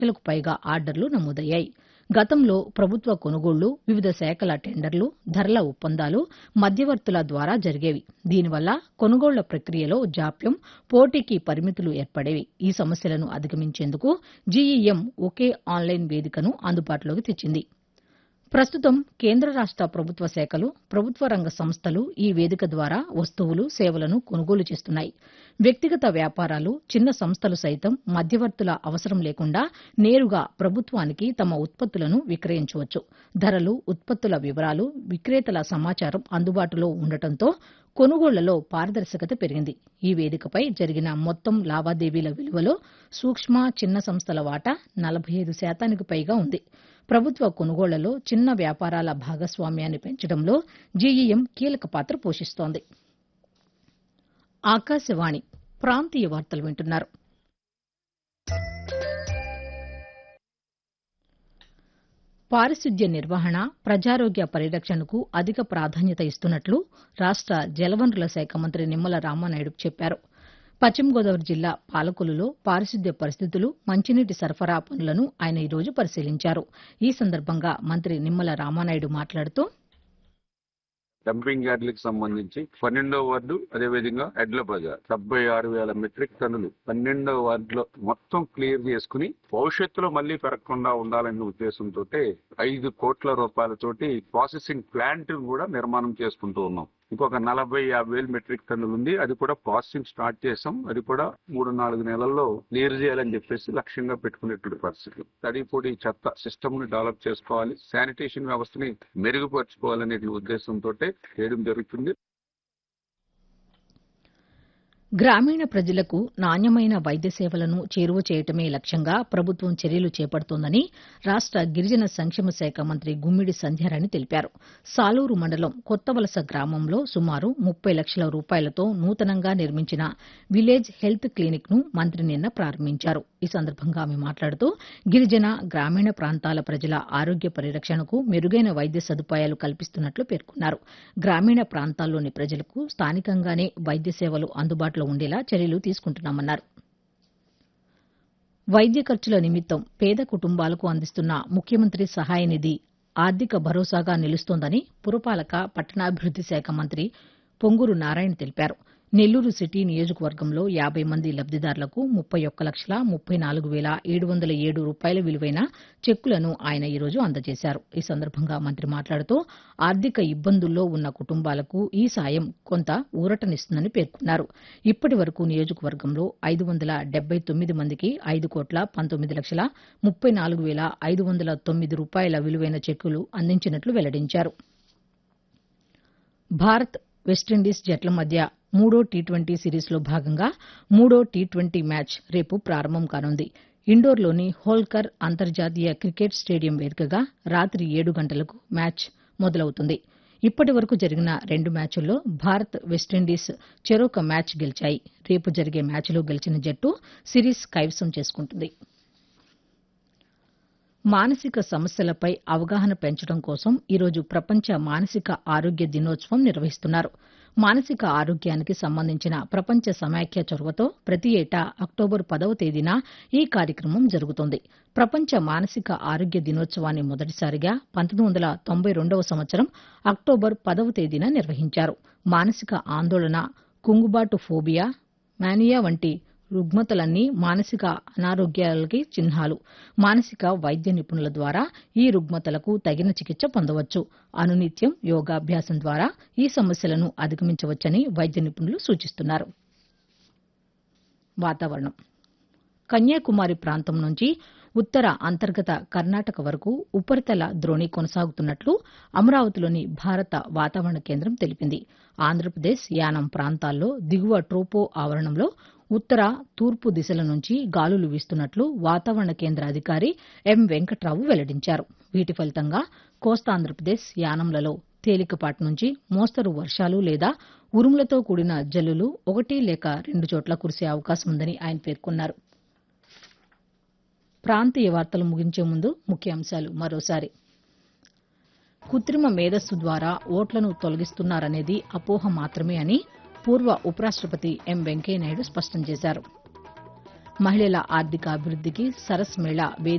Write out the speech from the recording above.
లక్షలకు పైగా ఆర్డర్లు నమోదయ్యాయి గతంలో ప్రభుత్వ కొనుగోళ్లు వివిధ శాఖల టెండర్లు ధరల ఒప్పందాలు మధ్యవర్తుల ద్వారా జరిగేవి దీనివల్ల కొనుగోళ్ల ప్రక్రియలో జాప్యం పోటీకి పరిమితులు ఏర్పడేవి ఈ సమస్యలను అధిగమించేందుకు జీఈఎం ఒకే ఆన్లైన్ వేదికను అందుబాటులోకి తెచ్చింది ప్రస్తుతం కేంద్ర రాష్ట ప్రభుత్వ శాఖలు ప్రభుత్వ రంగ సంస్థలు ఈ వేదిక ద్వారా వస్తువులు సేవలను కొనుగోలు చేస్తున్నాయి వ్యక్తిగత వ్యాపారాలు చిన్న సంస్థలు సైతం మధ్యవర్తుల అవసరం లేకుండా నేరుగా ప్రభుత్వానికి తమ ఉత్పత్తులను విక్రయించవచ్చు ధరలు ఉత్పత్తుల వివరాలు విక్రేతల సమాచారం అందుబాటులో ఉండటంతో కొనుగోళ్లలో పారదర్శకత పెరిగింది ఈ వేదికపై జరిగిన మొత్తం లావాదేవీల విలువలో సూక్ష్మ చిన్న సంస్థల వాటా నలభై ఐదు శాతానికి పైగా ఉంది ప్రభుత్వ కొనుగోళ్లలో చిన్న వ్యాపారాల భాగస్వామ్యాన్ని పెంచడంలో జీఈఎం కీలక పాత్ర పోషిస్తోంది ఆకాశవాణి ప్రాంతీయ వార్తలు వింటున్నారు పారిశుద్ధ్య నిర్వహణ ప్రజారోగ్య పరిరక్షణకు అధిక ప్రాధాన్యత ఇస్తున్నట్లు రాష్ట జలవనరుల శాఖ మంత్రి నిమ్మల రామానాయుడు చెప్పారు పశ్చిమ గోదావరి జిల్లా పాలకొల్లులో పారిశుద్ధ్య పరిస్థితులు మంచినీటి సరఫరా పనులను ఆయన ఈరోజు పరిశీలించారు ఈ సందర్భంగా మంత్రి నిమ్మల రామానాయుడు మాట్లాడుతూ డంపింగ్ యార్డులకు సంబంధించి పన్నెండో వార్డు అదేవిధంగా ఎడ్ల బజార్ డెబ్బై ఆరు వేల మెట్రిక్ టన్నులు పన్నెండో వార్డులో మొత్తం క్లియర్ చేసుకుని భవిష్యత్తులో మళ్ళీ పెరగకుండా ఉండాలనే ఉద్దేశంతో ఐదు కోట్ల రూపాయలతోటి ప్రాసెసింగ్ ప్లాంట్ కూడా నిర్మాణం చేసుకుంటూ ఉన్నాం ఇంకొక నలభై యాభై వేలు మెట్రిక్ టన్నులు ఉంది అది కూడా ప్రాసెసింగ్ స్టార్ట్ చేసాం అది కూడా మూడు నాలుగు నెలల్లో క్లియర్ చేయాలని చెప్పేసి లక్ష్యంగా పెట్టుకునేటువంటి పరిస్థితి తడి పొడి చెత్త సిస్టమ్ ని డెవలప్ చేసుకోవాలి శానిటేషన్ వ్యవస్థని మెరుగుపరుచుకోవాలనే ఉద్దేశంతో చేయడం జరుగుతుంది గ్రామీణ ప్రజలకు నాణ్యమైన వైద్య సేవలను చేరువ చేయటమే లక్ష్యంగా ప్రభుత్వం చర్యలు చేపడుతోందని రాష్ట గిరిజన సంక్షేమ శాఖ మంత్రి గుమ్మిడి సంధ్యారాణి తెలిపారు సాలూరు మండలం కొత్తవలస గ్రామంలో సుమారు ముప్పై లక్షల రూపాయలతో నూతనంగా నిర్మించిన విలేజ్ హెల్త్ క్లినిక్ ను మంత్రి నిన్న ప్రారంభించారు ఈ సందర్భంగా ఆమె మాట్లాడుతూ గిరిజన గ్రామీణ ప్రాంతాల ప్రజల ఆరోగ్య పరిరక్షణకు మెరుగైన వైద్య సదుపాయాలు కల్పిస్తున్నట్లు పేర్కొన్నారు గ్రామీణ ప్రాంతాల్లోని ప్రజలకు స్థానికంగానే వైద్య సేవలు అందుబాటులో ఉండేలా చర్యలు తీసుకుంటున్నామన్నారు వైద్య ఖర్చుల నిమిత్తం పేద కుటుంబాలకు అందిస్తున్న ముఖ్యమంత్రి సహాయ నిధి ఆర్థిక భరోసాగా నిలుస్తోందని పురపాలక పట్టణాభివృద్ది శాఖ మంత్రి పొంగూరు నారాయణ తెలిపారు నెల్లూరు సిటీ నియోజకవర్గంలో యాబై మంది లబ్దిదారులకు ముప్పై ఒక్క లక్షల ముప్పై నాలుగు వేల ఏడు వందల ఏడు రూపాయల విలువైన చెక్కులను ఆయన ఈరోజు అందజేశారు ఈ సందర్భంగా మంత్రి మాట్లాడుతూ ఆర్థిక ఇబ్బందుల్లో ఉన్న కుటుంబాలకు ఈ సాయం కొంత ఊరటనిస్తుందని పేర్కొన్నారు ఇప్పటి వరకు నియోజకవర్గంలో ఐదు వందల డెబ్బై తొమ్మిది మందికి ఐదు కోట్ల పంతొమ్మిది లక్షల ముప్పై నాలుగు వేల ఐదు వందల తొమ్మిది రూపాయల విలువైన చెక్కులు అందించినట్లు వెల్లడించారు భారత్ వెస్టిండీస్ జట్ల మధ్య మూడో టీ ట్వంటీ సిరీస్లో భాగంగా మూడో టీ ట్వంటీ మ్యాచ్ రేపు ప్రారంభం కానుంది ఇండోర్లోని హోల్కర్ అంతర్జాతీయ క్రికెట్ స్టేడియం వేదికగా రాత్రి ఏడు గంటలకు మ్యాచ్ మొదలవుతుంది ఇప్పటి వరకు జరిగిన రెండు మ్యాచుల్లో భారత్ వెస్టిండీస్ చెరొక మ్యాచ్ గెలిచాయి రేపు జరిగే మ్యాచ్లో గెలిచిన జట్టు సిరీస్ కైవసం చేసుకుంటుంది మానసిక సమస్యలపై అవగాహన పెంచడం కోసం ఈరోజు ప్రపంచ మానసిక ఆరోగ్య దినోత్సవం నిర్వహిస్తున్నారు మానసిక ఆరోగ్యానికి సంబంధించిన ప్రపంచ సమాఖ్య చొరవతో ప్రతి ఏటా అక్టోబర్ పదవ తేదీన ఈ కార్యక్రమం జరుగుతోంది ప్రపంచ మానసిక ఆరోగ్య దినోత్సవాన్ని మొదటిసారిగా పంతొమ్మిది వందల తొంభై రెండవ సంవత్సరం అక్టోబర్ పదవ తేదీన నిర్వహించారు మానసిక ఆందోళన కుంగుబాటు ఫోబియా మానియా వంటి రుగ్మతలన్నీ మానసిక అనారోగ్యాలకి చిహ్నాలు మానసిక వైద్య నిపుణుల ద్వారా ఈ రుగ్మతలకు తగిన చికిత్స పొందవచ్చు అనునిత్యం యోగాభ్యాసం ద్వారా ఈ సమస్యలను అధిగమించవచ్చని వైద్య నిపుణులు సూచిస్తున్నారు వాతావరణం కన్యాకుమారి ప్రాంతం నుంచి ఉత్తర అంతర్గత కర్ణాటక వరకు ఉపరితల ద్రోణి కొనసాగుతున్నట్లు అమరావతిలోని భారత వాతావరణ కేంద్రం తెలిపింది ఆంధ్రప్రదేశ్ యానం ప్రాంతాల్లో దిగువ ట్రోపో ఆవరణంలో ఉత్తర తూర్పు దిశల నుంచి గాలులు వీస్తున్నట్లు వాతావరణ కేంద్ర అధికారి ఎం వెంకట్రావు వెల్లడించారు వీటి ఫలితంగా కోస్తాంధ్రప్రదేశ్ యానంలలో తేలికపాటి నుంచి మోస్తరు వర్షాలు లేదా ఉరుములతో కూడిన జల్లులు ఒకటి లేక రెండు చోట్ల కురిసే అవకాశం ఉందని ఆయన పేర్కొన్నారు ప్రాంతీయ వార్తలు ముగించే ముందు ముఖ్యాంశాలు మరోసారి కృత్రిమ మేధస్సు ద్వారా ఓట్లను తొలగిస్తున్నారనేది అపోహ మాత్రమే అని పూర్వ ఉపరాష్టపతి ఎం వెంకయ్యనాయుడు స్పష్టం చేశారు మహిళల ఆర్థిక అభివృద్దికి సరస్ మేళా